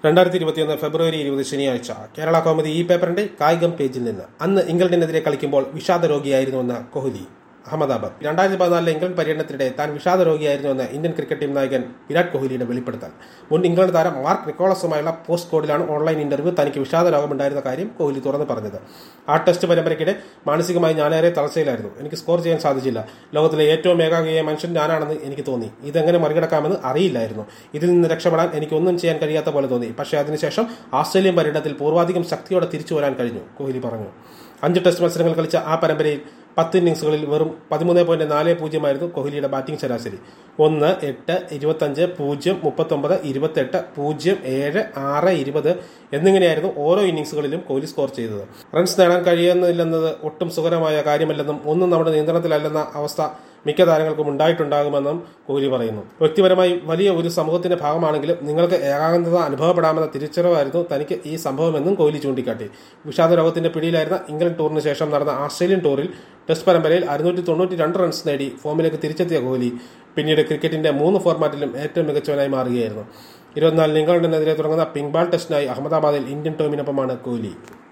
രണ്ടായിരത്തി ഇരുപത്തിയൊന്ന് ഫെബ്രുവരി ഇരുപത് ശനിയാഴ്ച കേരള കോമഡി ഈ പേപ്പറിന്റെ കായികം പേജിൽ നിന്ന് അന്ന് ഇംഗ്ലണ്ടിനെതിരെ കളിക്കുമ്പോൾ വിഷാദ രോഗിയായിരുന്നുവെന്ന് കോഹ്ലി അഹമ്മദാബാദ് രണ്ടായിരത്തി പതിനാലിലെ ഇംഗ്ലണ്ട് പര്യടനത്തിനിടെ താൻ വിഷാദ രോഗിയായിരുന്നുവെന്ന് ഇന്ത്യൻ ക്രിക്കറ്റ് ടീം നായകൻ വിരാട് കോഹ്ലിയുടെ വെളിപ്പെടുത്തൽ മുൻ ഇംഗ്ലണ്ട് താരം മാർക്ക് നിക്കോളസുമായുള്ള പോസ്റ്റ് കോഡിലാണ് ഓൺലൈൻ ഇന്റർവ്യൂ തനിക്ക് വിഷാദ രോഗമുണ്ടായിരുന്ന കാര്യം കോഹ്ലി തുറന്നു പറഞ്ഞത് ആ ടെസ്റ്റ് പരമ്പരയ്ക്കിടെ മാനസികമായി ഞാനേറെ തളർച്ചയിലായിരുന്നു എനിക്ക് സ്കോർ ചെയ്യാൻ സാധിച്ചില്ല ലോകത്തിലെ ഏറ്റവും ഏകാഗ്രയായ മനുഷ്യൻ ഞാനാണെന്ന് എനിക്ക് തോന്നി ഇതെങ്ങനെ മറികടക്കാമെന്ന് അറിയില്ലായിരുന്നു ഇതിൽ നിന്ന് രക്ഷപ്പെടാൻ എനിക്കൊന്നും ചെയ്യാൻ കഴിയാത്ത പോലെ തോന്നി പക്ഷേ അതിനുശേഷം ആസ്ട്രേലിയൻ പര്യടനത്തിൽ പൂർവാധികം ശക്തിയോടെ തിരിച്ചു വരാൻ കഴിഞ്ഞു കോഹ്ലി പറഞ്ഞു അഞ്ച് ടെസ്റ്റ് മത്സരങ്ങൾ കളിച്ച ആ പരമ്പരയിൽ പത്ത് ഇന്നിംഗ്സുകളിൽ വെറും പതിമൂന്ന് പോയിന്റ് നാല് പൂജ്യമായിരുന്നു കോഹ്ലിയുടെ ബാറ്റിംഗ് ശരാശരി ഒന്ന് എട്ട് ഇരുപത്തഞ്ച് പൂജ്യം മുപ്പത്തൊമ്പത് ഇരുപത്തെട്ട് പൂജ്യം ഏഴ് ആറ് ഇരുപത് എന്നിങ്ങനെയായിരുന്നു ഓരോ ഇന്നിംഗ്സുകളിലും കോഹ്ലി സ്കോർ ചെയ്തത് റൺസ് നേടാൻ കഴിയുന്നില്ലെന്നത് ഒട്ടും സുഖകരമായ കാര്യമല്ലെന്നും ഒന്നും നമ്മുടെ നിയന്ത്രണത്തിലല്ലെന്ന അവസ്ഥ മിക്ക താരങ്ങൾക്കും ഉണ്ടായിട്ടുണ്ടാകുമെന്നും കോഹ്ലി പറയുന്നു വ്യക്തിപരമായി വലിയ ഒരു സമൂഹത്തിന്റെ ഭാഗമാണെങ്കിലും നിങ്ങൾക്ക് ഏകാന്തത അനുഭവപ്പെടാമെന്ന തിരിച്ചറിവായിരുന്നു തനിക്ക് ഈ സംഭവമെന്നും കോഹ്ലി ചൂണ്ടിക്കാട്ടി വിഷാദ രോഗത്തിന്റെ പിടിയിലായിരുന്ന ഇംഗ്ലണ്ട് ടൂറിന് ശേഷം നടന്ന ആസ്ട്രേലിയൻ ടൂറിൽ ടെസ്റ്റ് പരമ്പരയിൽ അറുന്നൂറ്റി തൊണ്ണൂറ്റി രണ്ട് റൺസ് നേടി ഫോമിലേക്ക് തിരിച്ചെത്തിയ കോഹ്ലി പിന്നീട് ക്രിക്കറ്റിന്റെ മൂന്ന് ഫോർമാറ്റിലും ഏറ്റവും മികച്ചവനായി മാറുകയായിരുന്നു ഇരുപത്തിനാലിന് ഇംഗ്ലണ്ടിനെതിരെ തുടങ്ങുന്ന പിങ്ക് ബാൾ ടെസ്റ്റിനായി അഹമ്മദാബാദിൽ ഇന്ത്യൻ ടീമിനൊപ്പമാണ് കോഹ്ലി